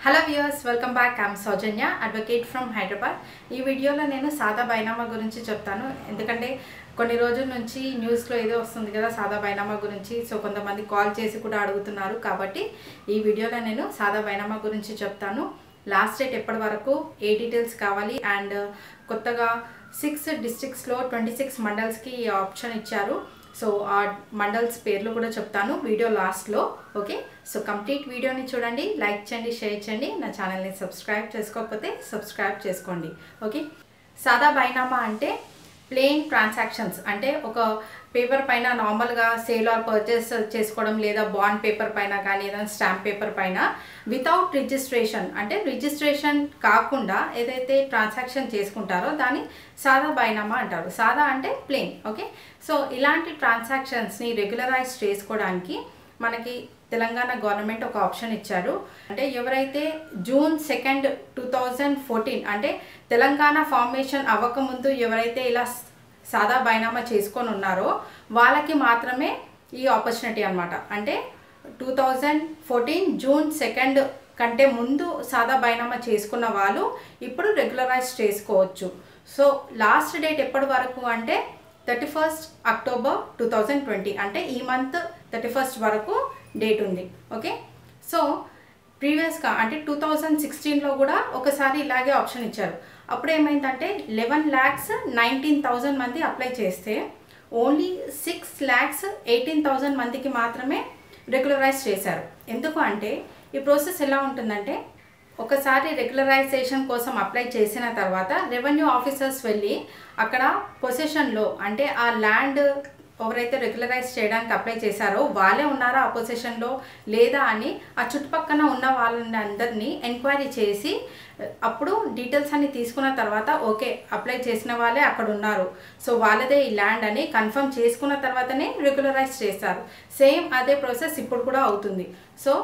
hello viewers welcome back I'm Soujanya advocate from Hyderabad ఈ వీడియోలో నేను సాదా బైనామా గురించి చెప్తాను ఎందుకంటే కొన్ని రోజుల నుంచి న్యూస్లో ఏదో వస్తుంది కదా సాదా బైనామా గురించి సో కొంతమంది కాల్ చేసి కూడా అడుగుతున్నారు కాబట్టి ఈ వీడియోలో నేను సాదా బైనామా గురించి చెప్తాను లాస్ట్ డేట్ ఎప్పటి వరకు ఏ డీటెయిల్స్ కావాలి అండ్ కొత్తగా సిక్స్ డిస్ట్రిక్ట్స్లో ట్వంటీ సిక్స్ మండల్స్కి ఈ ఆప్షన్ ఇచ్చారు సో ఆ మండల్స్ పేర్లు కూడా చెప్తాను వీడియో లాస్ట్లో ఓకే సో కంప్లీట్ వీడియోని చూడండి లైక్ చేయండి షేర్ చేయండి నా ఛానల్ని సబ్స్క్రైబ్ చేసుకోకపోతే సబ్స్క్రైబ్ చేసుకోండి ఓకే సాదా బైనామా అంటే ప్లెయిన్ ట్రాన్సాక్షన్స్ అంటే ఒక పేపర్ పైన నార్మల్గా సేల్ ఆర్ పర్చేస్ చేసుకోవడం లేదా బాండ్ పేపర్ పైన కానీ ఏదైనా స్టాంప్ పేపర్ పైన వితౌట్ రిజిస్ట్రేషన్ అంటే రిజిస్ట్రేషన్ కాకుండా ఏదైతే ట్రాన్సాక్షన్ చేసుకుంటారో దాన్ని సాదా బైనామా అంటారు సాదా అంటే ప్లెయిన్ ఓకే సో ఇలాంటి ట్రాన్సాక్షన్స్ని రెగ్యులరైజ్ చేసుకోవడానికి మనకి తెలంగాణ గవర్నమెంట్ ఒక ఆప్షన్ ఇచ్చారు అంటే ఎవరైతే June second two thousand fourteen అంటే తెలంగాణ ఫార్మేషన్ అవ్వకముందు ఎవరైతే ఇలా సాదా బైనామా చేసుకొని ఉన్నారో వాళ్ళకి మాత్రమే ఈ ఆపర్చునిటీ అనమాట అంటే two thousand fourteen June second కంటే ముందు సాదా బైనామా చేసుకున్న వాళ్ళు ఇప్పుడు రెగ్యులరైజ్ చేసుకోవచ్చు సో లాస్ట్ డేట్ ఎప్పటి వరకు అంటే thirty first October two thousand twenty అంటే ఈ మంత్ థర్టీ ఫస్ట్ వరకు డేట్ ఉంది ఓకే సో ప్రీవియస్గా అంటే టూ థౌజండ్ సిక్స్టీన్లో కూడా ఒకసారి ఇలాగే ఆప్షన్ ఇచ్చారు అప్పుడు ఏమైందంటే లెవెన్ ల్యాక్స్ నైన్టీన్ థౌజండ్ మంది అప్లై చేస్తే only six lakhs eighteen thousand మందికి మాత్రమే రెగ్యులరైజ్ చేశారు ఎందుకు అంటే ఈ ప్రాసెస్ ఎలా ఉంటుందంటే ఒకసారి రెగ్యులరైజేషన్ కోసం అప్లై చేసిన తర్వాత రెవెన్యూ ఆఫీసర్స్ వెళ్ళి అక్కడ పొజిషన్లో అంటే ఆ ల్యాండ్ ఎవరైతే రెగ్యులరైజ్ చేయడానికి అప్లై చేశారో వాళ్ళే ఉన్నారా ఆ పొజిషన్లో లేదా అని ఆ చుట్టుపక్కన ఉన్న వాళ్ళని అందరినీ ఎంక్వైరీ చేసి అప్పుడు డీటెయిల్స్ అన్ని తీసుకున్న తర్వాత ఓకే అప్లై చేసిన వాళ్ళే అక్కడ ఉన్నారు సో వాళ్ళదే ఈ ల్యాండ్ అని కన్ఫర్మ్ చేసుకున్న తర్వాతనే రెగ్యులరైజ్ చేస్తారు సేమ్ అదే ప్రాసెస్ ఇప్పుడు కూడా అవుతుంది సో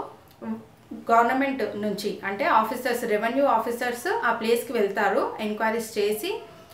గవర్నమెంట్ నుంచి అంటే ఆఫీసర్స్ రెవెన్యూ ఆఫీసర్స్ ఆ ప్లేస్కి వెళ్తారు ఎంక్వైరీస్ చేసి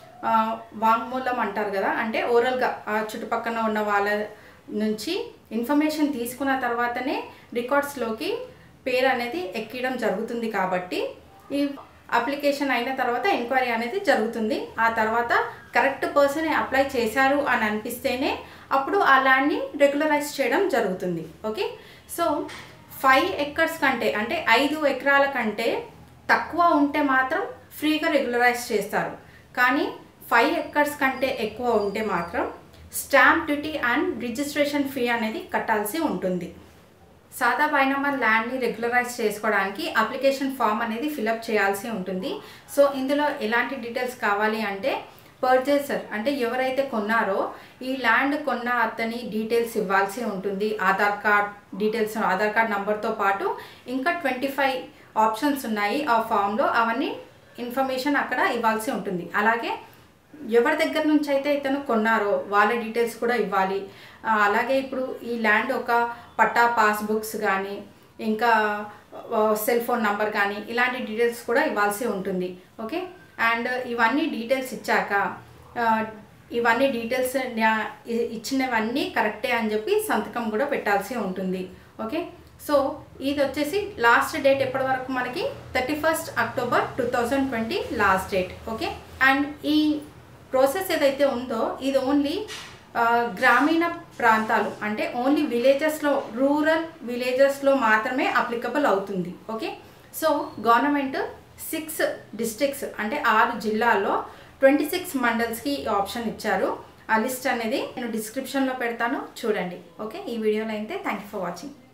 వాంగ్మూలం అంటారు కదా అంటే ఓరల్గా ఆ చుట్టుపక్కల ఉన్న వాళ్ళ నుంచి ఇన్ఫర్మేషన్ తీసుకున్న తర్వాతనే రికార్డ్స్లోకి పేరు అనేది ఎక్కడం జరుగుతుంది కాబట్టి ఈ అప్లికేషన్ అయిన తర్వాత ఎంక్వైరీ అనేది జరుగుతుంది ఆ తర్వాత కరెక్ట్ పర్సన్ అప్లై చేశారు అని అనిపిస్తేనే అప్పుడు ఆ ల్యాండ్ని రెగ్యులరైజ్ చేయడం జరుగుతుంది ఓకే సో ఫైవ్ ఎకర్స్ కంటే అంటే ఐదు ఎకరాల కంటే తక్కువ ఉంటే మాత్రం ఫ్రీగా రెగ్యులరైజ్ చేస్తారు కానీ ఫైవ్ ఎకర్స్ కంటే ఎక్కువ ఉంటే మాత్రం stamp duty and registration fee అనేది కట్టాల్సి ఉంటుంది సాదా బైనామా ల్యాండ్ని రెగ్యులరైజ్ చేసుకోవడానికి అప్లికేషన్ ఫామ్ అనేది ఫిలప్ చేయాల్సి ఉంటుంది సో ఇందులో ఎలాంటి డీటెయిల్స్ కావాలి అంటే పర్చేసర్ అంటే ఎవరైతే కొన్నారో ఈ ల్యాండ్ కొన్న అతని డీటెయిల్స్ ఇవ్వాల్సి ఉంటుంది Aadhaar card details Aadhaar card నంబర్తో పాటు ఇంకా ట్వంటీ ఫైవ్ ఆప్షన్స్ ఉన్నాయి ఆ ఫామ్లో అవన్నీ ఇన్ఫర్మేషన్ అక్కడ ఇవ్వాల్సి ఉంటుంది అలాగే ఎవరి దగ్గర నుంచి అయితే ఇతను కొన్నారో వాళ్ళ డీటెయిల్స్ కూడా ఇవ్వాలి అలాగే ఇప్పుడు ఈ ల్యాండ్ ఒక పట్టా పాస్బుక్స్ కానీ ఇంకా సెల్ ఫోన్ నంబర్ కానీ ఇలాంటి డీటెయిల్స్ కూడా ఇవ్వాల్సి ఉంటుంది ఓకే అండ్ ఇవన్నీ డీటెయిల్స్ ఇచ్చాక ఇవన్నీ డీటెయిల్స్ ఇచ్చినవన్నీ కరెక్టే అని చెప్పి సంతకం కూడా పెట్టాల్సి ఉంటుంది ఓకే సో ఇది వచ్చేసి లాస్ట్ డేట్ ఎప్పటి వరకు మనకి thirty first October two thousand twenty last date okay and ఈ ప్రాసెస్ ఏదైతే ఉందో ఇది ఓన్లీ గ్రామీణ ప్రాంతాలు అంటే ఓన్లీ విలేజెస్లో రూరల్ విలేజెస్లో మాత్రమే అప్లికబుల్ అవుతుంది okay so government six districts అంటే ఆరు జిల్లాల్లో ట్వంటీ సిక్స్ మండల్స్కి ఈ ఆప్షన్ ఇచ్చారు ఆ లిస్ట్ అనేది నేను డిస్క్రిప్షన్లో పెడతాను చూడండి ఓకే ఈ వీడియోలో అయితే థ్యాంక్ యూ ఫర్ వాచింగ్